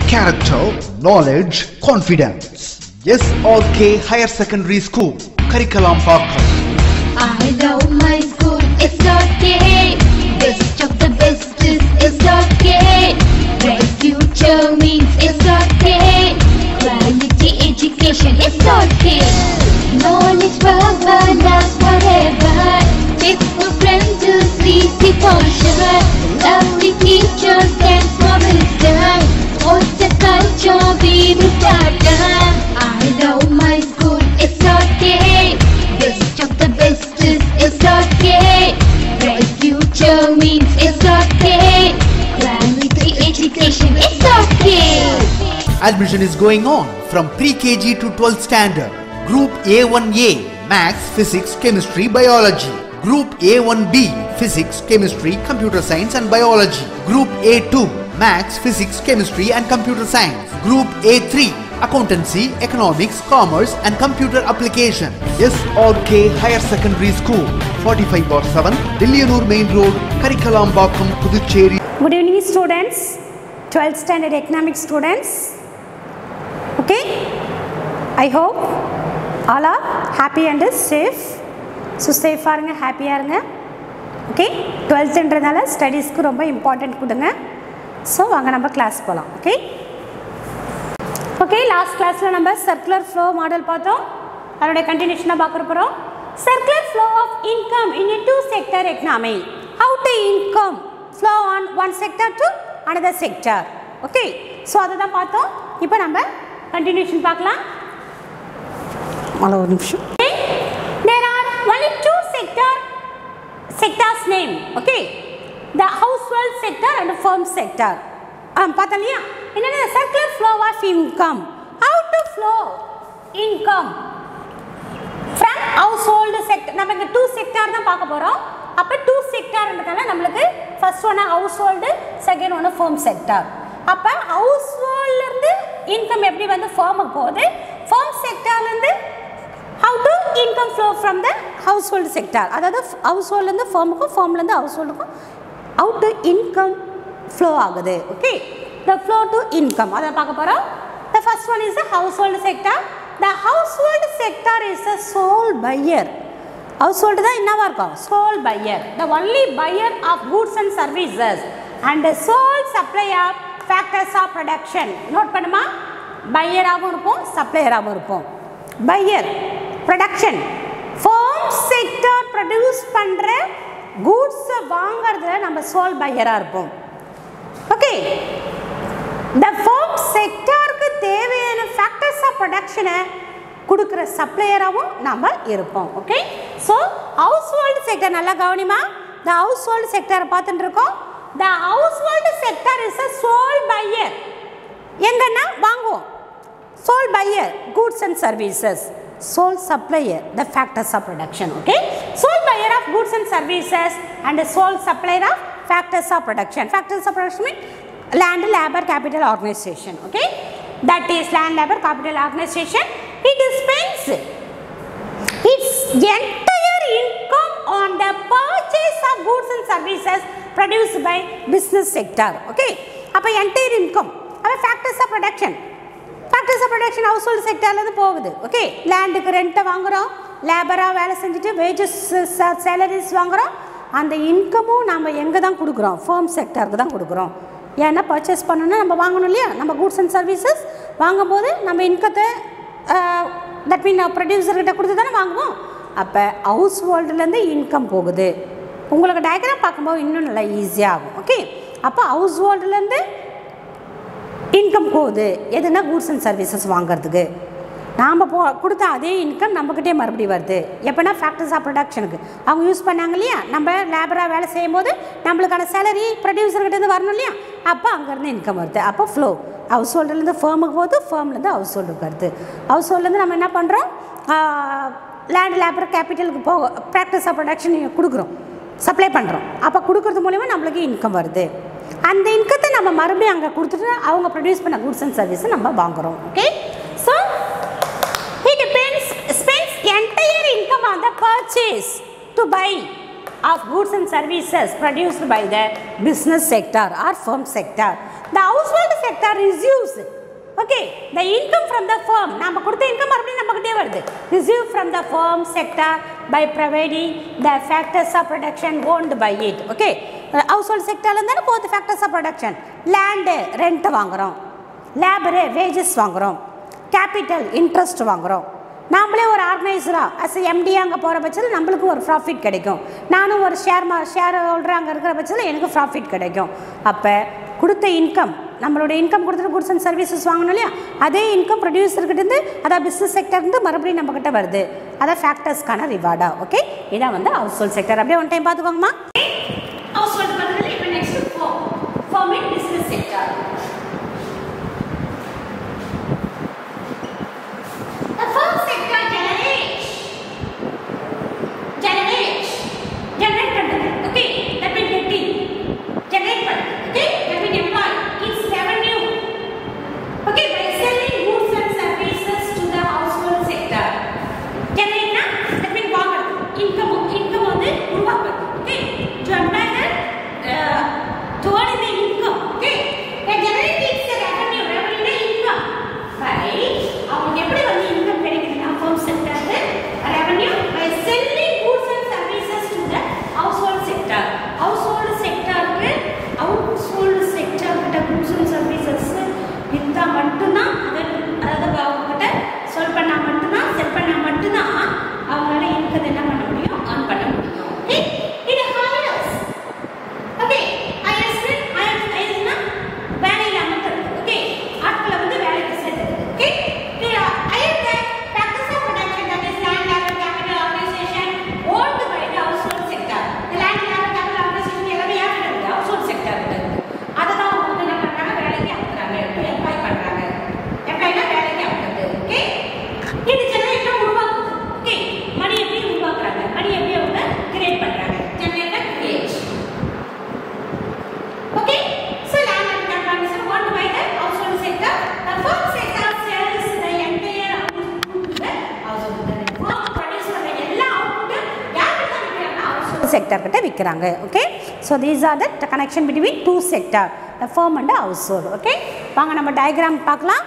character, knowledge, confidence. SRK Higher Secondary School, Curriculum Pakkam. I love my school, it's okay. Best of the best is it's okay. Bright future means it's okay. Quality education, it's okay. Knowledge forever, love forever. Faithful friends to see the culture. Lovely teachers and for wisdom. What's the culture we will start? I love my school, it's okay. Best of the best is it's okay. Bright future means it's okay. Quality education, it's okay. Admission is going on from pre-KG to 12th standard. Group A1A, Maths, Physics, Chemistry, Biology. Group A1B, Physics, Chemistry, Computer Science and Biology. Group A2, Maths, Physics, Chemistry and Computer Science. Group A3, Accountancy, Economics, Commerce and Computer Application. SRK Higher Secondary School, 45 bar 7, Dillianur Main Road, Karikalambakkam, Puducherry. Good evening, students. 12th standard economics students. Okay? I hope all are happy and safe. So சேஃபாக இருங்க ஹாப்பியாக இருங்க okay டுவெல்த்துன்றதால ஸ்டடீஸ்க்கு ரொம்ப important கொடுங்க so வாங்க நம்ம class போகலாம் okay okay last கிளாஸில் நம்ம சர்க்குலர் ஃப்ளோ மாடல் பார்த்தோம் அதனுடைய கண்டினியூஷனாக பார்க்க போகிறோம் circular flow of income in two sector economy how to income flow on one sector to another sector okay so அதை தான் பார்த்தோம் இப்போ நம்ம கண்டினியூஷன் பார்க்கலாம் ஒரு நிமிஷம் there are only two sector sectors name okay the household sector and firm sector ஆம் பார்த்தா இல்லையா என்னென்ன circular flow of income how to flow income from household sector நம்ம இங்கே டூ செக்டார் தான் பார்க்க போகிறோம் அப்போ டூ செக்டார்ன்றதால நம்மளுக்கு ஃபர்ஸ்ட் ஒன்று ஹவுஸ் ஹோல்டு செகண்ட் ஒன்று ஃபேம் செக்டார் அப்போ ஹவுஸ் ஹோல்ட்லேருந்து இன்கம் எப்படி வந்து ஃபேமுக்கு போகுது ஃபேம் செக்டார்லேருந்து how to income flow from the household sector அதாவது ஹவுஸ் ஹோல்ட்லேருந்து ஃபேமுக்கும் ஃபேம்லேருந்து ஹவுஸ் ஹோல்டுக்கும் ஹவு டு இன்கம் ஃப்ளோ ஆகுது okay the flow to income அதை பார்க்க போகிறோம் the first one is the household sector the household sector is a sole buyer household தான் என்னவா இருக்கும் soul buyer the only buyer of goods and services and sole supply of factors of production note பண்ணுமா பையராகவும் இருப்போம் சப்ளையராகவும் இருப்போம் buyer production firm sector produce பண்ணுற கூட்ஸை வாங்குறதுல நம்ம சோல் பையராக இருப்போம் ஓகே த ஃபோம் செக்டாருக்கு தேவையான ஃபேக்டர்ஸ் ஆஃப் ப்ரொடக்ஷனை கொடுக்குற சப்ளையராகவும் நம்ம இருப்போம் okay so household sector நல்லா கவனிமா த ஹவுஸ் ஹோல்டு செக்டரை பார்த்துட்டு இருக்கோம் the household sector is a sole buyer எங்கன்னா வாங்குவோம் sole buyer goods and services sole supplier the factors of production okay sole buyer of goods and services and a sole supplier of factors of production factors of production mean land labor capital organization okay that is land labor capital organization it spends its entire income on the purchase of goods and services produced by business sector okay அப்போ entire income அப்போ factors of production factors of production household செக்டர்லேருந்து போகுது okay லேண்டுக்கு ரெண்ட்டை வாங்குகிறோம் லேபராக வேலை செஞ்சுட்டு wages salaries வாங்குகிறோம் அந்த இன்கமும் நம்ம எங்கே தான் கொடுக்குறோம் ஃபேர்ம் செக்டருக்கு தான் கொடுக்குறோம் ஏன்னா பர்ச்சேஸ் பண்ணணும்னா நம்ம வாங்கணும் இல்லையா நம்ம கூட்ஸ் அண்ட் சர்வீசஸ் வாங்கும்போது நம்ம இன்கத்தை தட் மீன் ப்ரொடியூசர்கிட்ட கொடுத்து தானே வாங்குவோம் அப்போ ஹவுஸ் ஹோல்டுலேருந்து இன்கம் போகுது உங்களுக்கு டயக்ராம் பார்க்கும்போது இன்னும் நல்லா ஈஸியாகும் ஓகே அப்போ ஹவுஸ் ஹோல்டுலேருந்து இன்கம் போகுது எதுனா கூட்ஸ் அண்ட் சர்வீசஸ் வாங்குறதுக்கு நாம் போ கொடுத்த அதே இன்கம் நம்மக்கிட்டே மறுபடியும் வருது எப்போனா ஃபேக்டர்ஸ் ஆஃப் ப்ரொடக்ஷனுக்கு அவங்க யூஸ் பண்ணாங்க இல்லையா நம்ம லேபராக வேலை செய்யும் போது நம்மளுக்கான சேலரி ப்ரொடியூசர்கிட்டேருந்து வரணும் இல்லையா அப்போ அங்கேருந்து இன்கம் வருது அப்போ ஃப்ளோ ஹவுஸ் ஹோல்டுலேருந்து ஃபேமுக்கு போகுது ஃபேம்லேருந்து ஹவுஸ் ஹோல்டுக்கு வருது ஹவுஸ் ஹோல்டுலேருந்து நம்ம என்ன பண்ணுறோம் லேண்ட் லேபர் கேபிட்டலுக்கு போக ப்ராக்டிஸ் ஆஃப் ப்ரொடக்ஷன் கொடுக்குறோம் சப்ளை பண்ணுறோம் அப்போ கொடுக்கறது மூலிமா நம்மளுக்கு இன்கம் வருது அந்த இன்கத்தை நம்ம மறுபடியும் அங்கே கொடுத்துட்டு அவங்க ப்ரொடியூஸ் பண்ண குட்ஸ் அண்ட் சர்வீஸை நம்ம வாங்குறோம் okay so it depends spends entire income on the purchase to buy of goods and services produced by the business sector or firm sector. The household sector receives okay the income from the firm நம்ம கொடுத்த income மறுபடியும் நம்மகிட்டே வருது receive from the firm sector by providing the factors of production owned by it okay household sectorல இருந்தாலும் both factors of production land rent வாங்குறோம் labour wages வாங்குறோம் capital interest வாங்குறோம் நாமளே ஒரு ஆர்கனைசராக அஸ் எம்டி அங்கே போகிற பட்சத்தில் நம்மளுக்கு ஒரு ப்ராஃபிட் கிடைக்கும் நானும் ஒரு ஷேர் மா ஷேர் ஹோல்டர் அங்கே இருக்கிற பட்சத்தில் எனக்கு ப்ராஃபிட் கிடைக்கும் அப்போ கொடுத்த இன்கம் நம்மளோட இன்கம் கொடுத்துட்டு குட்ஸ் அண்ட் சர்வீசஸ் வாங்கணும் இல்லையா அதே இன்கம் ப்ரொடியூசர்கிட்டேருந்து அதான் பிஸ்னஸ் செக்டர்ந்து மறுபடியும் நம்மக்கிட்ட வருது அதான் ஃபேக்டர்ஸ்க்கான ரிவார்டா ஓகே இதான் வந்து ஹவுஸ் ஹோல்ட் செக்டர் அப்படியே ஒன் டைம் பார்த்துக்கோங்கம்மா ஹவுஸ் ஹோல்ட் பார்த்ததுல இப்போ next firm firm in business sector The first sector generates generates generate பண்றது okay that means getting generate பண்றது okay that means employ its revenue okay by selling goods and services to the household sector generate னா that means வாங்குறது income income வந்து உருவாக்குறது okay to employ the uh, to earn the income okay that generate its revenue revenue னா income by அவங்களுக்கு எப்படி வந்து இன்கம் கிடைக்குதுன்னா ஃபோம் செக்டர்ல revenue by selling goods and services to the household sector household செக்டருக்கு household sector கிட்ட goods and services வித்தா மட்டும்தான் அது அதாவது அவங்க கிட்ட சொல் பண்ணா மட்டும்தான் செல் பண்ணா மட்டும்தான் அவங்களால இன்கம் என்ன பண்ண முடியும் earn பண்ண முடியும் ஓகே இது ஹையர்ஸ் ஓகே ஹையர்ஸ் ஹையர்ஸ்னா வேலையில அமர்த்துறது ஓகே ஆட்களை வந்து வேலைக்கு சேர்த்துறது okay hire factors of production that is land labour capital organisation owned by the household sector the land labour capital organisation எல்லாமே யார்கிட்ட இருக்கு ஹவுஸ் ஹோல்ட் செக்டர் இருக்கு அதை தான் அவங்க வந்து என்ன பண்றாங்க வேலைக்கு அமர்த்துறாங்க எம்ப்ளாய் பண்றாங்க எம்ப்ளாய்னா வேலைக்கு அமர்த்துறது ஓகே இது ஜெனரேட்டர் உருவாக்குது ஓகே மணி எப்படி உருவாக்குறாங்க மணி எப்படி அவங்க கிரியேட் பண்றாங்க generator create Okay, so land and capital is what by the household sector. The firm sector sells the entire output to the household. The firm produce பண்ண எல்லா output யாருக்கு தான் விற்கிறாங்க household sector கிட்ட விற்கிறாங்க okay so these are the connection between two sector the firm and household okay வாங்க நம்ம diagram பார்க்கலாம்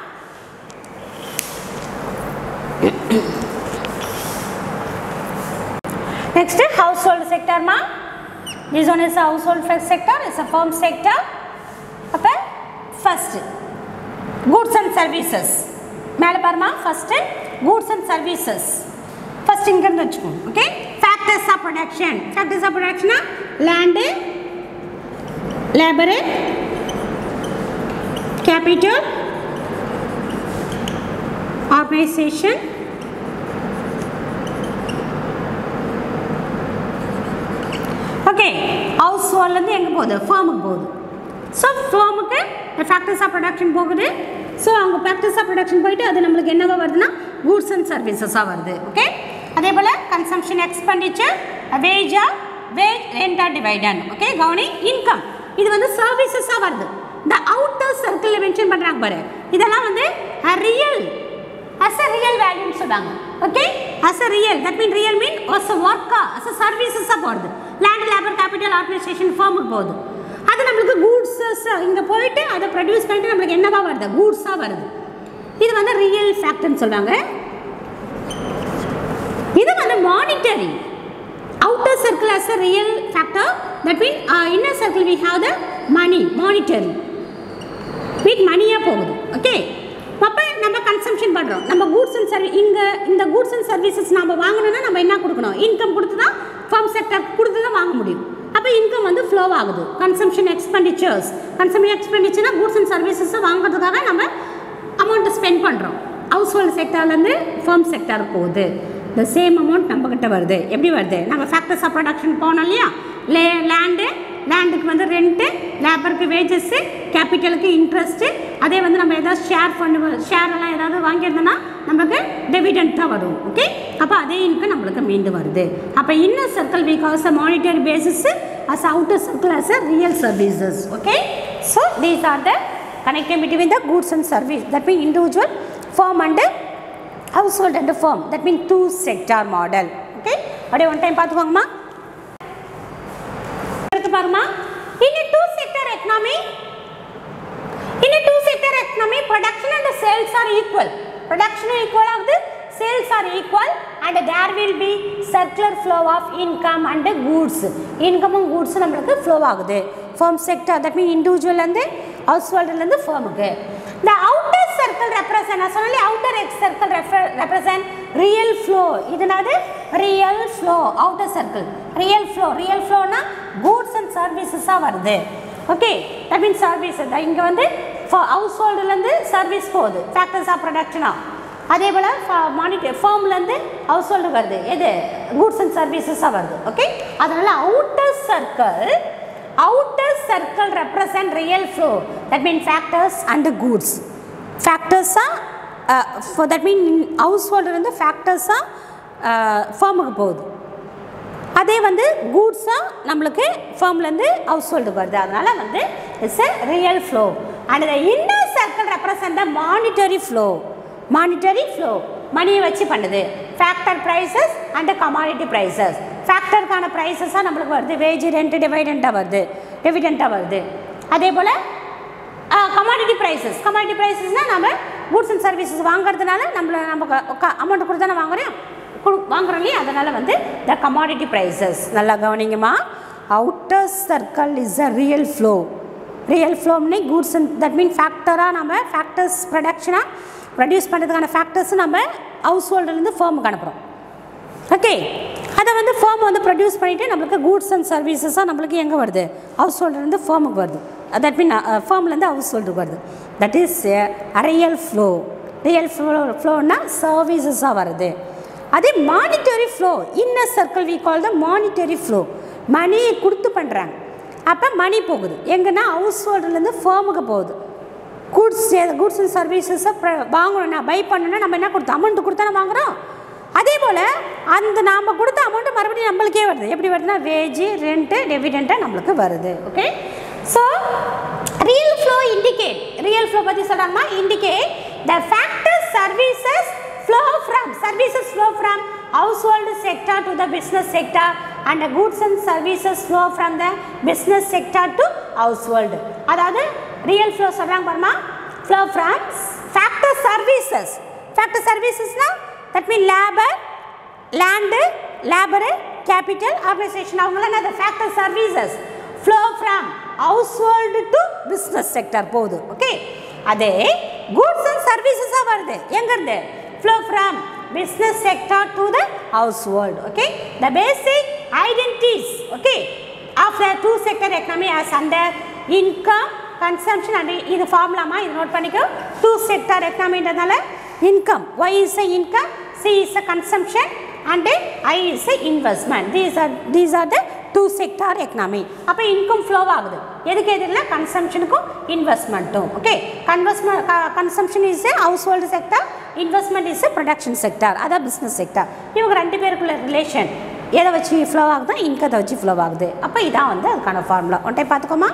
நெக்ஸ்ட் ஹவுஸ் ஹோல்டு செக்டர்மா this one is a household sector it's a firm sector அப்போ first goods and services மேலே பாருமா first goods and services first இங்கிருந்து வச்சுக்கோங்க okay factors of production factors of ப்ரொடக்ஷனா land labour capital organisation okay ஹவுஸ் ஹோல்ட்லேருந்து எங்கே போகுது ஃபார்முக்கு போகுது ஸோ ஃபார்முக்கு ஃபேக்டர்ஸ் ஆஃப் ப்ரொடக்ஷன் போகுது ஸோ அவங்க ஃபேக்டர்ஸ் ஆஃப் ப்ரொடக்ஷன் போயிட்டு அது நம்மளுக்கு என்னவா வருதுன்னா கூட்ஸ் அண்ட் சர்வீசஸாக வருது ஓகே அதே போல் கன்சம்ஷன் எக்ஸ்பெண்டிச்சர் வேஜா வேஜ் ரெண்டா டிவைடன் ஓகே கவனி இன்கம் இது வந்து சர்வீசஸாக வருது இந்த அவுட்டர் சர்க்கிளில் மென்ஷன் பண்ணுறாங்க பாரு இதெல்லாம் வந்து real as a real value னு சொல்றாங்க okay as a real that mean real mean as a work as a services ஆ போறது land labor capital organization firm போகுது அது நம்மளுக்கு கூட்ஸ் இங்க போயிட்டு அதை ப்ரொடியூஸ் பண்ணிட்டு நம்மளுக்கு என்னவா வருது கூட்ஸா வருது இது வந்து ரியல் ஃபேக்ட்னு சொல்றாங்க இது வந்து monetary outer circle as a real factor that mean uh, inner circle we have the money monetary வீக் மணியாக போகுது ஓகே அப்போ நம்ம கன்சம்ஷன் பண்ணுறோம் நம்ம கூட்ஸ் அண்ட் சர்வீஸ் இங்கே இந்த கூட்ஸ் அண்ட் சர்வீசஸ் நம்ம வாங்கணும்னா நம்ம என்ன கொடுக்கணும் இன்கம் கொடுத்து தான் ஃபர்ம் செக்டர் கொடுத்து தான் வாங்க முடியும் அப்போ இன்கம் வந்து ஃப்ளோ ஆகுது கன்சம்ஷன் எக்ஸ்பெண்டிச்சர்ஸ் கன்சம்ஷன் எக்ஸ்பெண்டிச்சர்னா கூட்ஸ் அண்ட் சர்வீசஸை வாங்குறதுக்காக நம்ம அமௌண்ட்டை ஸ்பெண்ட் பண்ணுறோம் ஹவுஸ் ஹோல்ட் செக்டர்லேருந்து ஃபர்ம் செக்டருக்கு போகுது இந்த சேம் அமௌண்ட் நம்மக்கிட்ட வருது எப்படி வருது நம்ம ஃபேக்டர்ஸ் ஆஃப் ப்ரொடக்ஷன் போனோம் இல்லையா லே லேண்டு லேண்டுக்கு வந்து ரெண்ட்டு லேபருக்கு வேஜஸ்ஸு கேபிட்டலுக்கு இன்ட்ரெஸ்ட்டு அதே வந்து நம்ம ஏதாவது ஷேர் பண்ணு ஷேர் எல்லாம் ஏதாவது வாங்கியிருந்தோம்னா நமக்கு டெவிடெண்ட் தான் வரும் ஓகே அப்போ அதே இன்கம் நம்மளுக்கு மீண்டு வருது அப்போ inner circle because a monetary basis as outer circle as a real services okay so these are the connecting between the goods and service that mean individual firm and household and firm that means two sector model okay அப்படியே one time பார்த்துக்கோங்கம்மா இருக்கு பாருமா in a two sector economy in a two sector are equal ப்ரொடக்ஷனும் equal ஆகுது sales are equal and there will be circular flow of income and goods இன்கமும் கூட்ஸும் நம்மளுக்கு flow ஆகுது ஃபர்ம் செக்டர் தட் மீன் இண்டிவிஜுவல்லேருந்து ஹவுஸ் ஹோல்டர்லேருந்து ஃபர்முக்கு இந்த அவுட்டர் சர்க்கிள் ரெப்ரசன்ட் நான் சொன்னாலே அவுட்டர் எக்ஸ் சர்க்கிள் ரெப்ரசன்ட் ரியல் ஃப்ளோ இதனாவது real flow outer circle real flow real ஃப்ளோனா கூட்ஸ் அண்ட் சர்வீசஸாக வருது ஓகே தட் மீன் சர்வீசஸ் இங்கே வந்து ஹவுஸ் ஹோல்டுலேருந்து சர்வீஸ் போகுது ஃபேக்டர்ஸ் ஆஃப் ப்ரொடக்ஷனாக அதே போல் மானிட்டர் ஃபார்ம்லேருந்து ஹவுஸ் ஹோல்டு வருது எது கூட்ஸ் அண்ட் சர்வீசஸாக வருது ஓகே அதனால் outer circle outer circle represent real flow that mean factors and goods ஃபேக்டர்ஸாக தட் மீன் ஹவுஸ் ஹோல்டர் வந்து ஃபேக்டர்ஸாக ஃபார்முக்கு போகுது அதே வந்து கூட்ஸாக நம்மளுக்கு ஃபேம்லேருந்து ஹவுஸ் ஹோல்டுக்கு வருது அதனால் வந்து it's a real flow and the inner circle represent the monetary flow monetary flow மணியை வச்சு பண்ணுது factor prices and commodity prices ஃபேக்டருக்கான ப்ரைஸஸாக நம்மளுக்கு வருது வேஜ் ரெண்ட் டிவைடெண்ட்டாக வருது டிவிடெண்ட்டாக வருது அதே போல் கமாடிட்டி ப்ரைஸஸ் கமாடிட்டி ப்ரைஸஸ்னால் நம்ம கூட்ஸ் அண்ட் சர்வீசஸ் வாங்குறதுனால நம்மள நம்ம அமௌண்ட் கொடுத்து தானே வாங்குறோம் கொடு வாங்குறோம் இல்லையா அதனால் வந்து த கமாடிட்டி ப்ரைஸஸ் நல்லா கவனிங்கம்மா outer circle is a real flow real ஃப்ளோம்னே கூட்ஸ் அண்ட் தட் மீன் ஃபேக்டராக நம்ம ஃபேக்டர்ஸ் ப்ரொடக்ஷனாக ப்ரொடியூஸ் பண்ணுறதுக்கான ஃபேக்டர்ஸ் நம்ம ஹவுஸ் ஹோல்டர்லேருந்து ஃபேமுக்கு அனுப்புகிறோம் ஓகே அதை வந்து ஃபேம் வந்து ப்ரொடியூஸ் பண்ணிவிட்டு நம்மளுக்கு கூட்ஸ் அண்ட் சர்வீசஸாக நம்மளுக்கு எங்கே வருது ஹவுஸ் ஹோல்டர்லேருந்து ஃபேமுக்கு வருது தட் மீன் ஃபேம்லேருந்து ஹவுஸ் ஹோல்டுக்கு வருது that is real flow real flow ஃப்ளோனா சர்வீசஸாக வருது அதே monetary flow inner circle we call the monetary flow money கொடுத்து பண்ணுறாங்க அப்போ மணி போகுது எங்கன்னா ஹவுஸ் ஹோல்டர்லேருந்து ஃபேமுக்கு போகுது கூட்ஸ் கூட்ஸ் அண்ட் சர்வீசஸை வாங்கணும்னா பை பண்ணணும்னா நம்ம என்ன கொடுத்தோம் அமௌண்ட் கொடுத்தா நம்ம வாங்குகிறோம் அதே போல் அந்த நாம் கொடுத்த அமௌண்ட்டு மறுபடியும் நம்மளுக்கே வருது எப்படி வருதுன்னா வேஜ் ரெண்ட்டு டெவிடெண்ட்டாக நம்மளுக்கு வருது okay so real flow indicate real flow பற்றி சொல்கிறாங்கன்னா indicate the factor services flow from services flow from household sector to the business sector and the goods and services flow from the business sector to household அதாவது real flow சொல்கிறாங்க பாருமா flow from factor services factor servicesனா that mean labor land labor capital organization அவங்களாம் அந்த factor services flow from household to business sector போகுது okay அதே goods and servicesஸாக வருது எங்கேருந்து flow from business sector to the household okay the basic identities okay of the two sector economy as under income consumption and இது ஃபார்முலாமா இது note பண்ணிக்கோ two sector எக்கனாமின்றதுனால income Y is a income C is a consumption and I is a investment these are these are the two sector economy அப்போ income flow ஆகுது எதுக்கு எதுனா கன்சம்ஷனுக்கும் இன்வெஸ்ட்மெண்ட்டும் ஓகே கன்வெஸ்ட்மெண்ட் consumption is a household sector investment is a production sector அதான் business sector இவங்க ரெண்டு பேருக்குள்ள ரிலேஷன் எதை வச்சு ஃப்ளோ ஆகுதோ இன்கத்தை வச்சு ஃப்ளோ ஆகுது அப்போ இதான் வந்து அதுக்கான ஃபார்முலா ஒன் டைம் பார்த்துக்கோமா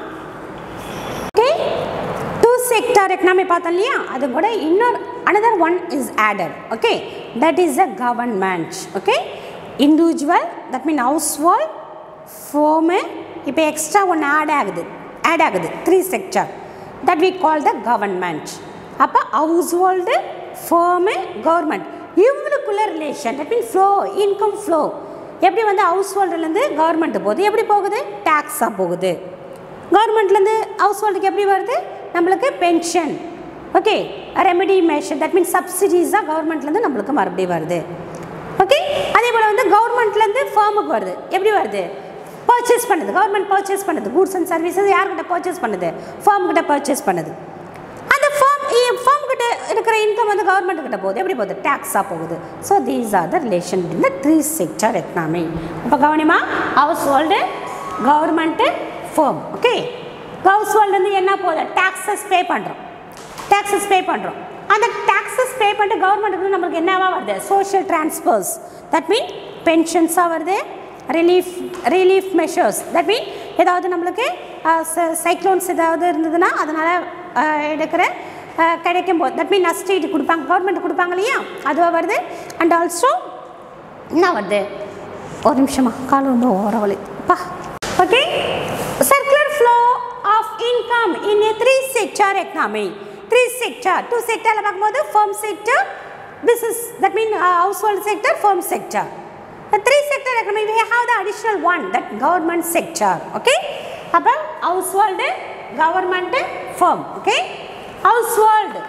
ஓகே டூ செக்டார் எக்கனாமி பார்த்தோம் இல்லையா அது கூட இன்னொரு another one is added okay that is a government okay individual that mean household firm இப்போ எக்ஸ்ட்ரா ஒன்று ஆட் ஆகுது ஆட் ஆகுது three sector that we call the government அப்போ ஹவுஸ் ஹோல்டு ஃபோமு கவர்மெண்ட் இவங்களுக்குள்ள relation that mean flow income flow எப்படி வந்து ஹவுஸ் ஹோல்டுலேருந்து government போகுது எப்படி போகுது டேக்ஸாக போகுது கவர்மெண்ட்லேருந்து ஹவுஸ் ஹோல்டுக்கு எப்படி வருது நம்மளுக்கு பென்ஷன் ஓகே ரெமெடி மேஷன் தட் மீன்ஸ் சப்சிடிஸாக கவர்மெண்ட்லேருந்து நம்மளுக்கு மறுபடியும் வருது ஓகே அதே போல் வந்து கவர்மெண்ட்லேருந்து ஃபார்முக்கு வருது எப்படி வருது பர்ச்சேஸ் பண்ணுது கவர்மெண்ட் பர்ச்சேஸ் பண்ணுது கூட்ஸ் அண்ட் சர்வீசஸ் யார்கிட்ட பர்ச்சேஸ் பண்ணுது ஃபார்ம் கிட்ட பர்ச்சேஸ் பண்ணுது அந்த ஃபார்ம் ஃபார்ம் கிட்ட இருக்கிற இன்கம் வந்து கவர்மெண்ட் கிட்ட போகுது எப்படி போகுது டேக்ஸாக போகுது so these are the relation இந்த த்ரீ செக்டர் எக்கனாமி இப்போ கவனிமா household government firm okay household என்ன போகுது டேக்ஸஸ் பே பண்ணுறோம் டேக்ஸஸ் பே பண்ணுறோம் அந்த டேக்ஸஸ் பே பண்ணிட்டு கவர்மெண்ட்டுக்கு நம்மளுக்கு என்னவா வருது சோஷியல் ட்ரான்ஸ்ஃபர்ஸ் தட் மீன் பென்ஷன்ஸாக வருது relief relief measures that mean ஏதாவது நம்மளுக்கு சைக்ளோன்ஸ் ஏதாவது இருந்ததுன்னா அதனால் எடுக்கிற கிடைக்கும் போது தட் மீன் நஷ்டீடு கொடுப்பாங்க கவர்மெண்ட் கொடுப்பாங்க இல்லையா அதுவாக வருது அண்ட் ஆல்சோ என்ன வருது ஒரு நிமிஷமா கால் ரொம்ப ஓரவழி பா okay circular flow of income in a three sector economy three sector two செக்டரில் பார்க்கும்போது firm sector business that mean household sector firm sector three sector economy we have the additional one that government sector okay அப்போ household government firm okay household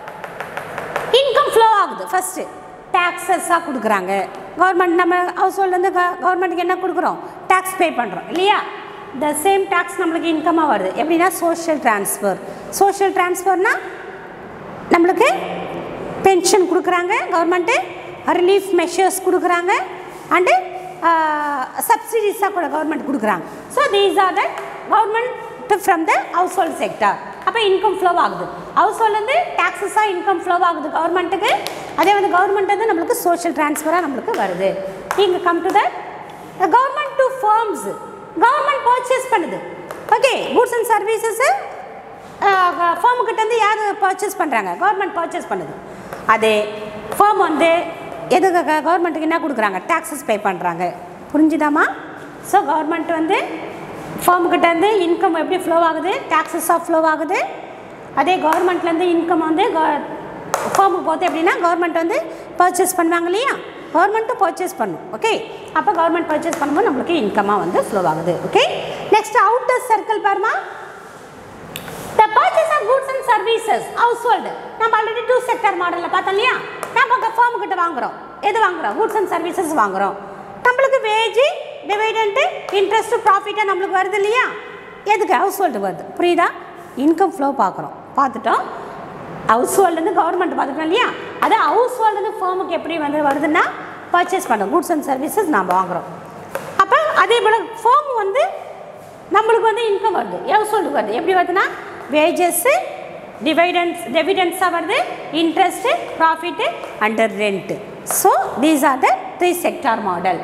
income flow ஆகுது first டேக்ஸஸாக கொடுக்குறாங்க government நம்ம house ஹோல்ட்லேருந்து கவர்மெண்ட்டுக்கு என்ன கொடுக்குறோம் tax பே பண்ணுறோம் இல்லையா த சேம் டேக்ஸ் நம்மளுக்கு இன்கமாக வருது எப்படின்னா சோஷியல் ட்ரான்ஸ்ஃபர் சோஷியல் ட்ரான்ஸ்ஃபர்னால் நம்மளுக்கு பென்ஷன் கொடுக்குறாங்க கவர்மெண்ட்டு ரிலீஃப் மெஷர்ஸ் கொடுக்குறாங்க அண்டு சப்சிடிஸாக கூட கவர்மெண்ட் கொடுக்குறாங்க so these are the government from the household sector அப்போ இன்கம் ஃப்ளோ ஆகுது ஹவுஸ் ஹோல்ட்லேருந்து டேக்ஸஸாக இன்கம் ஃப்ளோ ஆகுது கவர்மெண்ட்டுக்கு அதே வந்து கவர்மெண்ட் வந்து நம்மளுக்கு சோஷியல் ட்ரான்ஸ்ஃபராக நம்மளுக்கு வருது இங்கே come to the government to firms government purchase பண்ணுது ஓகே கூட்ஸ் அண்ட் சர்வீசஸு ஃபார்முக்கிட்டேருந்து யார் பர்ச்சேஸ் பண்ணுறாங்க கவர்மெண்ட் பர்ச்சேஸ் பண்ணுது அதே ஃபார்ம் வந்து எதுக்கு கவர்மெண்ட்டுக்கு என்ன கொடுக்குறாங்க டேக்ஸஸ் பே பண்ணுறாங்க புரிஞ்சுதாம்மா ஸோ கவர்மெண்ட் வந்து ஃபார்முக்கிட்டேருந்து இன்கம் எப்படி ஃப்ளோ ஆகுது டேக்ஸஸாக ஃப்ளோ ஆகுது அதே கவர்மெண்ட்லேருந்து இன்கம் வந்து ஃபார்முக்கு போகுது எப்படின்னா கவர்மெண்ட் வந்து பர்ச்சேஸ் பண்ணுவாங்க இல்லையா கவர்மெண்ட்டும் பர்ச்சேஸ் பண்ணும் ஓகே அப்போ கவர்மெண்ட் பர்ச்சேஸ் பண்ணும்போது நம்மளுக்கு இன்கமாக வந்து ஃப்ளோ ஆகுது ஓகே நெக்ஸ்ட் அவுட்டர் சர்க்கிள் பாருமா The purchase of goods and services household நம்ம ஆல்ரெடி டூ செக்டர் மாடலில் பார்த்தோம் இல்லையா நம்ம அங்கே ஃபார்ம் கிட்ட வாங்குறோம் எது வாங்குறோம் கூட்ஸ் அண்ட் சர்வீசஸ் வாங்குறோம் நம்மளுக்கு வேஜ் டிவைடெண்ட்டு இன்ட்ரெஸ்ட் ப்ராஃபிட்டாக நம்மளுக்கு வருது இல்லையா எதுக்கு ஹவுஸ் ஹோல்டு வருது புரியுதா இன்கம் ஃப்ளோ பார்க்குறோம் பார்த்துட்டோம் ஹவுஸ் ஹோல்டுலேருந்து கவர்மெண்ட் பார்த்துட்டோம் இல்லையா அது ஹவுஸ் ஹோல்டுலேருந்து ஃபார்முக்கு எப்படி வந்து வருதுன்னா பர்ச்சேஸ் பண்ணுறோம் கூட்ஸ் அண்ட் சர்வீசஸ் நாம் வாங்குறோம் அப்போ அதே போல் ஃபார்ம் வந்து நம்மளுக்கு வந்து இன்கம் வருது ஹவுஸ் ஹோல்டுக்கு வருது எப்படி வருதுன்னா வேஜஸ்ஸு டிவைடன்ஸ் டெவிடன்ஸாக வருது interest profit and rent so these are the three sector model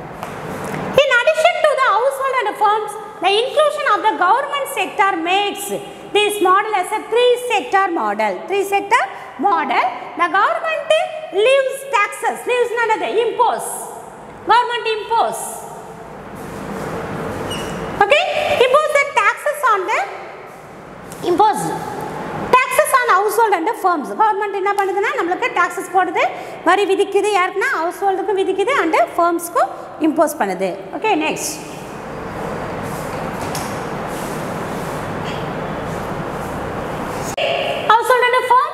In addition to the household and firms, the inclusion of the government sector makes this model as a three-sector model. Three-sector model. The government leaves taxes, leaves none of the impose. Government impose. Okay, impose the taxes on the impose. taxes on household and firms government என்ன பண்ணுதுன்னா நம்மளுக்கு taxes போடுது வரி விதிக்குது யாருக்குன்னா ஹவுஸ் ஹோல்டுக்கும் விதிக்குது அண்டு ஃபர்ம்ஸ்க்கும் இம்போஸ் பண்ணுது okay next household and firm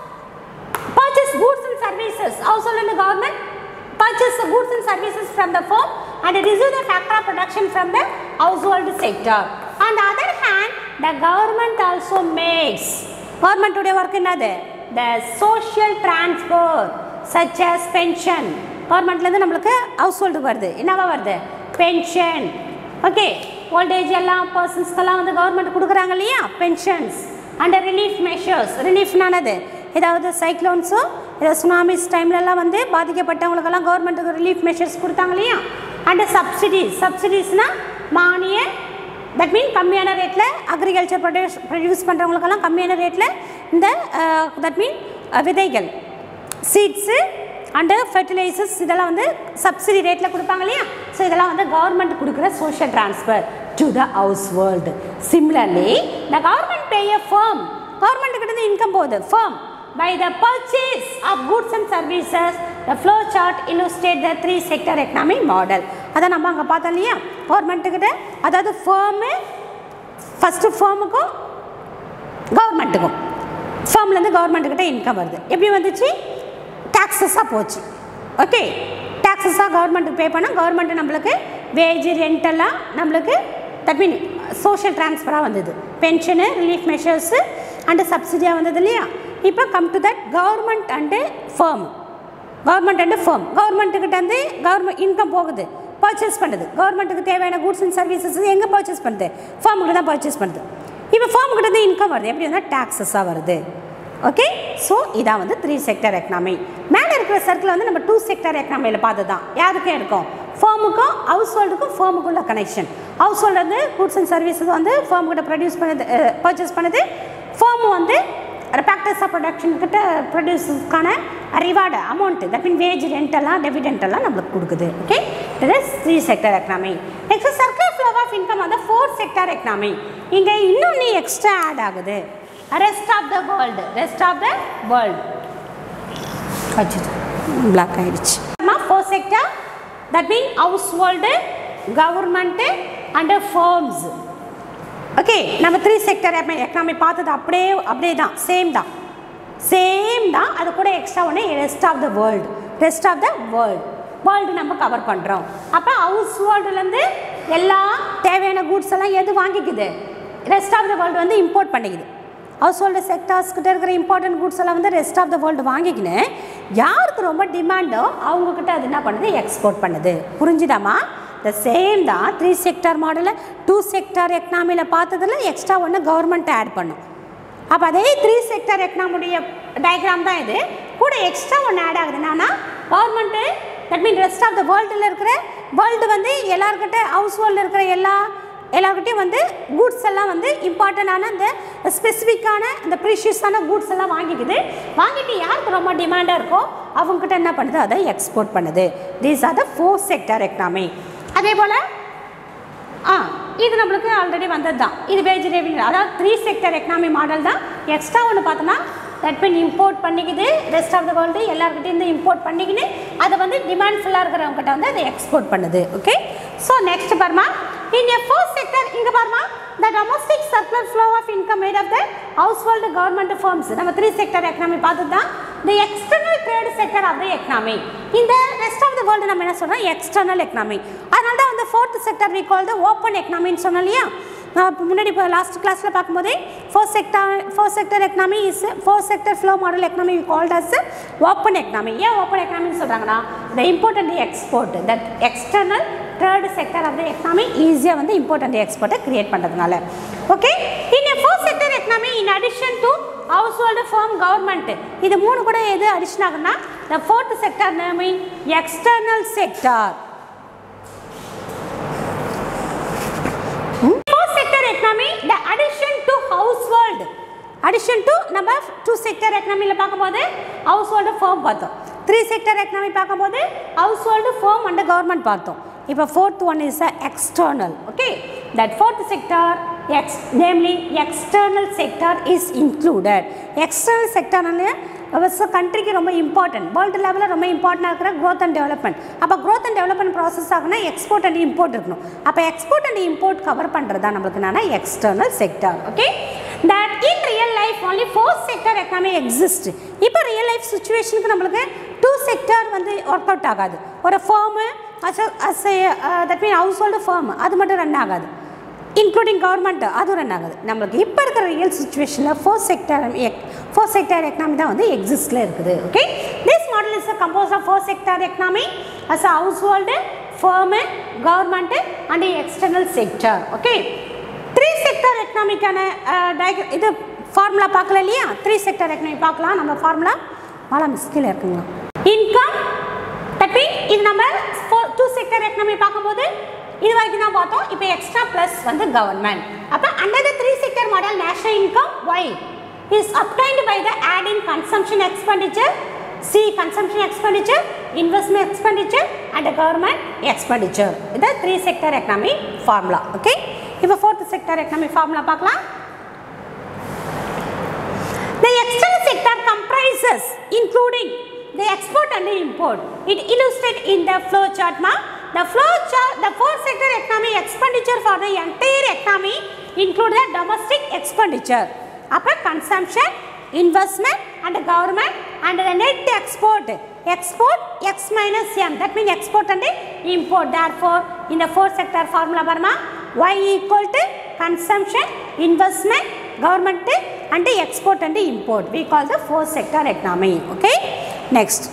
purchase goods and services household and government purchase the goods and services from the firm and receive the factor of production from the household sector on the other hand the government also makes government உடைய work என்னது the social transfer such as pension கவர்மெண்ட்லேருந்து நம்மளுக்கு house ஹோல்டுக்கு வருது என்னவா வருது pension okay voltage எல்லாம் பர்சன்ஸ்க்கெல்லாம் வந்து கவர்மெண்ட் கொடுக்குறாங்க இல்லையா பென்ஷன்ஸ் அண்ட் ரிலீஃப் மெஷர்ஸ் ரிலீஃப்னானது ஏதாவது சைக்ளோன்ஸோ ஏதாவது சுனாமிஸ் டைம்லலாம் வந்து பாதிக்கப்பட்டவங்களுக்கெல்லாம் கவர்மெண்ட்டுக்கு ரிலீஃப் மெஷர்ஸ் கொடுத்தாங்க இல்லையா அண்டு சப்சிடிஸ் சப்சிடிஸ்னால் மானியம் தட் மீன் கம்மியான ரேட்டில் அக்ரிகல்ச்சர் ப்ரொடியூஸ் ப்ரொடியூஸ் பண்ணுறவங்களுக்கெல்லாம் கம்மியான ரேட்டில் இந்த தட் மீன் விதைகள் சீட்ஸு அண்டு ஃபெர்டிலைசர்ஸ் இதெல்லாம் வந்து சப்சிடி ரேட்டில் கொடுப்பாங்க இல்லையா ஸோ இதெல்லாம் வந்து கவர்மெண்ட் கொடுக்குற social transfer to the house world similarly the government pay a firm government கிட்ட இன்கம் போகுது firm by the purchase of goods and services the flow chart illustrate the three sector economic model அதை நம்ம அங்கே பார்த்தோம் இல்லையா கவர்மெண்ட்டுக்கிட்ட அதாவது firm first ஃபேர்முக்கும் கவர்மெண்ட்டுக்கும் ஃபேர்ம்லேருந்து கவர்மெண்ட்டுக்கிட்ட இன்கம் வருது எப்படி வந்துச்சு டேக்ஸஸாக போச்சு ஓகே டேக்ஸஸாக கவர்மெண்ட்டுக்கு பே பண்ணால் கவர்மெண்ட்டு நம்மளுக்கு வேஜ் ரெண்டெல்லாம் நம்மளுக்கு தட் மீன் சோஷியல் ட்ரான்ஸ்ஃபராக வந்தது பென்ஷனு ரிலீஃப் மெஷர்ஸு அண்டு சப்சிடியாக வந்தது இல்லையா இப்போ come to that government and firm government and firm கவர்மெண்ட்டுக்கிட்டேருந்து கவர்மெண்ட் இன்கம் போகுது பர்ச்சேஸ் பண்ணுது கவர்மெண்ட்டுக்கு தேவையான கூட்ஸ் அண்ட் சர்வீசஸ் எங்கே பர்ச்சேஸ் பண்ணுது ஃபேர்முக்கு தான் பர்ச்சேஸ் பண்ணுது இப்போ ஃபேர்முக்கிட்ட இன்கம் வருது எப்படி வந்தால் டேக்ஸஸாக வருது ஓகே ஸோ இதான் வந்து த்ரீ செக்டர் எக்கனாமி மேலே இருக்கிற சர்க்கிள் வந்து நம்ம டூ செக்டர் எக்கனாமியில் பார்த்து தான் யாருக்கும் இருக்கும் ஃபேர்முக்கும் ஹவுஸ் ஹோல்டுக்கும் ஃபேர்முக்குள்ள கனெக்ஷன் ஹவுஸ் ஹோல்டு வந்து கூட்ஸ் அண்ட் சர்வீசஸ் வந்து ஃபேர்ம் கிட்ட ப்ரொடியூஸ் பண்ணுது பர்ச்சேஸ் பண்ணுது ஃபேர்மு வந்து ஃபேக்டர்ஸ் ஆஃப் ப்ரொடக்ஷன் கிட்ட ப்ரொடியூஸஸ்க்கான reward amount that mean wage ரெண்டெல்லாம் டெவிடென்ட்டெல்லாம் நம்மளுக்கு கொடுக்குது ஓகே இது three sector economy next circle flow of income வந்து ஃபோர் செக்டர் எக்கனாமி இங்கே இன்னும் நீ எக்ஸ்ட்ரா ஆட் ஆகுது rest of the world rest of the world block ஆயிடுச்சு four sector that mean household government and firms okay நம்ம three sector economy பார்த்தது அப்படியே அப்படியே தான் சேம் தான் சேம் தான் அது கூட எக்ஸ்ட்ரா ஒன்று rest of the world rest of the world world நம்ம கவர் பண்ணுறோம் அப்போ ஹவுஸ் ஹோல்டுலேருந்து எல்லா தேவையான கூட்ஸ் எல்லாம் எது வாங்கிக்குது ரெஸ்ட் ஆஃப் த வேர்ல்டு வந்து இம்போர்ட் பண்ணிக்குது ஹவுஸ் ஹோல்டு செக்டார்ஸ் கிட்ட இருக்கிற இம்பார்ட்டன்ட் கூட்ஸ் எல்லாம் வந்து ரெஸ்ட் ஆஃப் த வேர்ல்டு வாங்கிக்கின்னு யாருக்கு ரொம்ப டிமாண்டோ அவங்கக்கிட்ட அது என்ன பண்ணுது எக்ஸ்போர்ட் பண்ணுது புரிஞ்சுதாம்மா த சேம் தான் த்ரீ செக்டார் மாடலில் டூ செக்டார் எக்கனாமியில் பார்த்ததில் எக்ஸ்ட்ரா ஒன்று கவர்மெண்ட் ஆட் பண்ணும் அப்போ அதே த்ரீ செக்டார் எக்கனாமுடைய டயக்ராம் தான் இது கூட எக்ஸ்ட்ரா ஒன்று ஆட் ஆகுது என்னன்னா government that mean rest of the வேர்ல்டில் இருக்கிற வேர்ல்டு வந்து எல்லாருக்கிட்ட ஹவுஸ் ஹோல்டில் இருக்கிற எல்லா எல்லாருக்கிட்டையும் வந்து கூட்ஸ் எல்லாம் வந்து இம்பார்ட்டண்டான அந்த ஸ்பெசிஃபிக்கான அந்த ப்ரீஷியஸான கூட்ஸ் எல்லாம் வாங்கிக்குது வாங்கிட்டு யாருக்கு ரொம்ப டிமாண்டாக இருக்கோ அவங்ககிட்ட என்ன பண்ணுது அதை எக்ஸ்போர்ட் பண்ணுது these are the four sector economy அதே போல் ஆ இது நம்மளுக்கு ஆல்ரெடி வந்தது தான் இது வேஜ் ரெவன்யூ அதாவது த்ரீ செக்டர் எக்கனாமி மாடல் தான் எக்ஸ்ட்ரா ஒன்று பார்த்தோன்னா தட் மீன் இம்போர்ட் பண்ணிக்குது ரெஸ்ட் ஆஃப் த வேர்ல்டு எல்லாருக்கிட்டேருந்து இம்போர்ட் பண்ணிக்கின்னு அதை வந்து டிமாண்ட் ஃபுல்லாக இருக்கிறவங்ககிட்ட வந்து அதை எக்ஸ்போர்ட் பண்ணுது ஓகே ஸோ நெக்ஸ்ட் பாருமா இன் எ ஃபோர்த் செக்டர் இங்கே பாருமா the domestic circular flow of income made of the household government firms நம்ம த்ரீ செக்டர் எக்கனாமி பார்த்து தான் the external trade sector of the economy இந்த ரெஸ்ட் ஆஃப் த வேர்ல்டு நம்ம என்ன சொல்கிறோம் எக்ஸ்டர்னல் எக்கனாமி அதனால தான் வந்து fourth sector we call the open எக்கனாமின்னு சொன்னோம் இல்லையா நான் இப்போ முன்னாடி இப்போ லாஸ்ட் கிளாஸில் பார்க்கும்போதே four sector four sector economy is four sector flow model economy called as open economy ஏன் ஓப்பன் எக்கனாமின்னு சொல்கிறாங்கன்னா the important export that external third sector of the economy ஈஸியாக வந்து இம்பார்ட்டன்ட் எக்ஸ்போர்ட்டை கிரியேட் பண்ணுறதுனால okay in a four sector economy in addition to household firm government இது மூணு கூட எது அடிஷன் ஆகுனா the fourth sector mean external sector fourth sector economy the addition to household addition to நம்ம two sector எக்கனாமியில் பார்க்கும்போது household firm பார்த்தோம் three sector economy பார்க்கும்போது household firm and government பார்த்தோம் இப்போ fourth one is a external okay that fourth sector ex namely external sector is included external செக்டார்னால so கண்ட்ரிக்கு ரொம்ப இம்பார்ட்டன்ட் வேர்ல்டு லெவலில் ரொம்ப இம்பார்ட்டண்டாக இருக்கிற க்ரோத் அண்ட் டெவலப்மெண்ட் அப்போ க்ரோத் அண்ட் டெவலப்மெண்ட் ப்ராசஸ் ஆகுனா எக்ஸ்போர்ட் அண்ட் இம்போர்ட் இருக்கணும் அப்போ எக்ஸ்போர்ட் அண்ட் இம்போர்ட் கவர் பண்ணுறது தான் நம்மளுக்கு என்னன்னா external sector okay that in real life only four sector economy exist இப்போ ரியல் லைஃப் சுச்சுவேஷனுக்கு நம்மளுக்கு டூ செக்டார் வந்து ஒர்க் அவுட் ஆகாது ஒரு firm as as that mean household firm அது மட்டும் ரன் ஆகாது இன்க்ளூடிங் கவர்மெண்ட் அதுவும் ரன் ஆகுது நம்மளுக்கு இப்போ இருக்கிற ரியல் சுச்சுவேஷனில் four sector four sector economy தான் வந்து எக்ஸிஸ்டில் இருக்குது okay this model is compose of four sector economy as a household firm government and external sector okay three sector எக்கனாமிக்கான டயக்ர இது ஃபார்முலா பார்க்கல இல்லையா த்ரீ செக்டர் எக்கனாமி பார்க்கலாம் நம்ம ஃபார்முலா மாலா மிஸ்கில் இருக்குங்களா இன்கம் தட் மீன் இது நம்ம டூ செக்டர் எக்கனாமி பார்க்கும்போது இது வரைக்கும் தான் பார்த்தோம் இப்போ எக்ஸ்ட்ரா ப்ளஸ் வந்து கவர்மெண்ட் அப்போ under the three sector model national income Y is obtained by the add in consumption expenditure C consumption expenditure investment expenditure and government expenditure இது three sector economy formula okay இப்போ fourth sector economy formula பார்க்கலாம் The external sector comprises including the export and the import. It illustrated in the flow chart ma. The flow chart, the four sector economy expenditure for the entire economy include the domestic expenditure. Upper consumption, investment and the government and the net export. Export X minus M. That means export and import. Therefore, in the four sector formula Burma, Y equal to consumption, investment, government and export and import. We call the four sector economy. Okay. Next.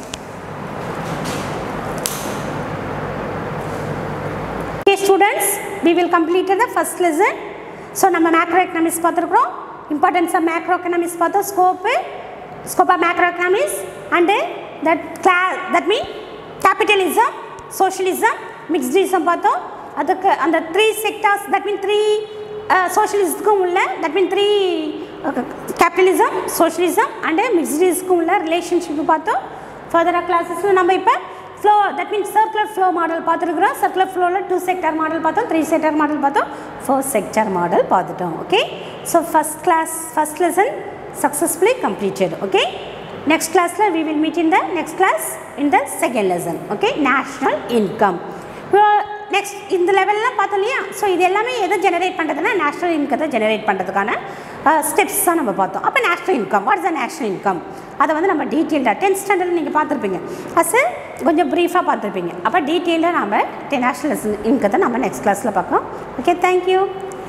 Okay students, we will complete the first lesson. So நம்ம macro economics பார்த்துருக்குறோம் importance of macro economics பார்த்தோம் scope scope of macro economics and that class that mean capitalism socialism mixedism பார்த்தோம் அதுக்கு அந்த three sectors that mean three சோஷியலிஸ்டுக்கும் உள்ள that mean three capitalism socialism and மிக்ஸ்டிஸ்க்கும் உள்ள ரிலேஷன்ஷிப் பார்த்தோம் ஃபர்தராக கிளாஸஸில் நம்ம இப்போ flow that means circular flow model பார்த்துருக்குறோம் சர்க்குலர் ஃப்ளோவில் டூ செக்டர் மாடல் பார்த்தோம் த்ரீ செக்டர் மாடல் பார்த்தோம் ஃபோர் செக்டர் மாடல் பார்த்துட்டோம் okay so first class first lesson successfully completed okay next கிளாஸில் we will meet in the next class in the second lesson okay national income next இந்த லெவல்லாம் பார்த்தோம் இல்லையா so இது எல்லாமே எதை ஜெனரேட் பண்ணுறதுனா நேஷ்னல் இன்கத்தை ஜெனரேட் பண்ணுறதுக்கான ஸ்டெப்ஸ் தான் நம்ம பார்த்தோம் அப்போ national income what is the national income அதை வந்து நம்ம டீட்டெயில்டாக டென்த் ஸ்டாண்டர்ட் நீங்கள் பார்த்துருப்பீங்க அஸ் கொஞ்சம் ப்ரீஃபாக பார்த்துருப்பீங்க அப்போ டீட்டெயிலாக நம்ம நேஷ்னல் இன்கத்தை நம்ம நெக்ஸ்ட் கிளாஸில் பார்க்கலாம் ஓகே தேங்க்யூ